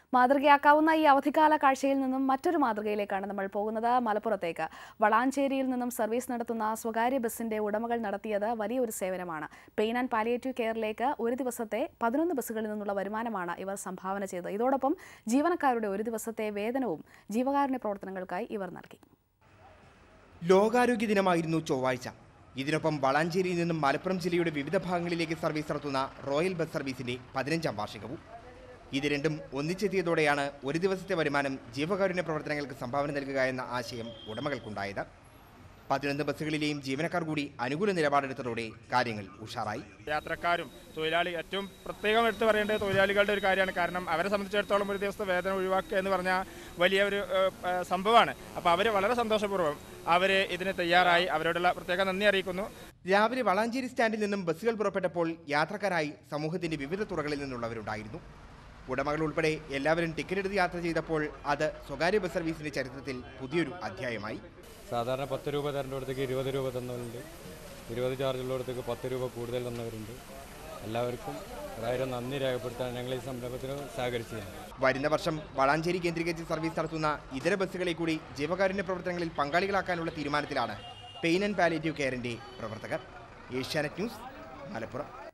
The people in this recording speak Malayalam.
മാതൃകയാക്കാവുന്ന ഈ അവധിക്കാല കാഴ്ചയിൽ നിന്നും മറ്റൊരു മാതൃകയിലേക്കാണ് നമ്മൾ പോകുന്നത് മലപ്പുറത്തേക്ക് വളാഞ്ചേരിയിൽ നിന്നും സർവീസ് നടത്തുന്ന സ്വകാര്യ ബസിന്റെ ഉടമകൾ നടത്തിയത് വലിയൊരു സേവനമാണ് പെയിൻ ആൻഡ് പാലിയേറ്റീവ് കെയറിലേക്ക് ഒരു ദിവസത്തെ പതിനൊന്ന് ബസ്സുകളിൽ നിന്നുള്ള വരുമാനമാണ് ഇവർ സംഭാവന ചെയ്തത് ഇതോടൊപ്പം ജീവനക്കാരുടെ ഒരു ദിവസത്തെ വേതനവും ജീവകാരുണ്യ പ്രവർത്തനങ്ങൾക്കായി ഇവർ നൽകി ലോകാരോഗ്യ ദിനമായിരുന്നു ചൊവ്വാഴ്ച ഇതിനൊപ്പം വളാഞ്ചേരിയിൽ നിന്നും മലപ്പുറം ജില്ലയുടെ വിവിധ ഭാഗങ്ങളിലേക്ക് സർവീസ് നടത്തുന്ന റോയൽ ബസ് സർവീസിന്റെ പതിനഞ്ചാം വാർഷികവും ഇത് രണ്ടും ഒന്നിച്ചെത്തിയതോടെയാണ് ഒരു ദിവസത്തെ വരുമാനം ജീവകാരുണ്യ പ്രവർത്തനങ്ങൾക്ക് സംഭാവന നൽകുക എന്ന ആശയം ഉടമകൾക്കുണ്ടായത് പതിനൊന്ന് ബസ്സുകളിലെയും ജീവനക്കാർ കൂടി അനുകൂല നിലപാടെടുത്തതോടെ കാര്യങ്ങൾ ഉഷാറായി യാത്രക്കാരും തൊഴിലാളി ഏറ്റവും പ്രത്യേകം എടുത്തു പറയേണ്ടത് തൊഴിലാളികളുടെ ഒരു കാര്യമാണ് കാരണം അവരെ സംബന്ധിച്ചിടത്തോളം ഒരു ദിവസത്തെ വേതനം ഒഴിവാക്കുക എന്ന് പറഞ്ഞാൽ വലിയ ഒരു ഏഹ്, ഏഹ്, സംഭവമാണ് അപ്പോൾ അവർ വളരെ സന്തോഷപൂർവ്വം അവർ ഇതിന് തയ്യാറായി അവരോടുള്ള പ്രത്യേക നന്ദി അറിയിക്കുന്നു രാവിലെ വളാഞ്ചേരി സ്റ്റാൻഡിൽ നിന്നും ബസ്സുകൾ പുറപ്പെട്ടപ്പോൾ യാത്രക്കാരായി സമൂഹത്തിന്റെ വിവിധ തുറകളിൽ നിന്നുള്ളവരുണ്ടായിരുന്നു ഉടമകൾ ഉൾപ്പെടെ എല്ലാവരും ടിക്കറ്റ് എടുത്ത് യാത്ര ചെയ്തപ്പോൾ അത് സ്വകാര്യ ബസ് സർവീസിന്റെ ചരിത്രത്തിൽ പുതിയൊരു അധ്യായമായി സാധാരണ പത്ത് രൂപ തരേണ്ടടത്തേക്ക് ഇരുപത് രൂപ തന്നവരുണ്ട് ഇരുപത് ചാർജുള്ളിടത്തേക്ക് പത്ത് രൂപ കൂടുതൽ തന്നവരുണ്ട് എല്ലാവർക്കും ഒരായിരം നന്ദി രേഖപ്പെടുത്താൻ ഞങ്ങൾ ഈ സംരംഭത്തിന് സഹകരിച്ചതാണ് വരുന്ന വർഷം വളാഞ്ചേരി കേന്ദ്രീകരിച്ച് സർവീസ് നടത്തുന്ന ഇതര ബസ്സുകളെ കൂടി ജീവകാരുണ്യ പ്രവർത്തനങ്ങളിൽ പങ്കാളികളാക്കാനുള്ള തീരുമാനത്തിലാണ് പെയിൻ ആൻഡ് പാലിയേറ്റീവ് കെയറിന്റെ പ്രവർത്തകർ ഏഷ്യാനെറ്റ് ന്യൂസ് മലപ്പുറം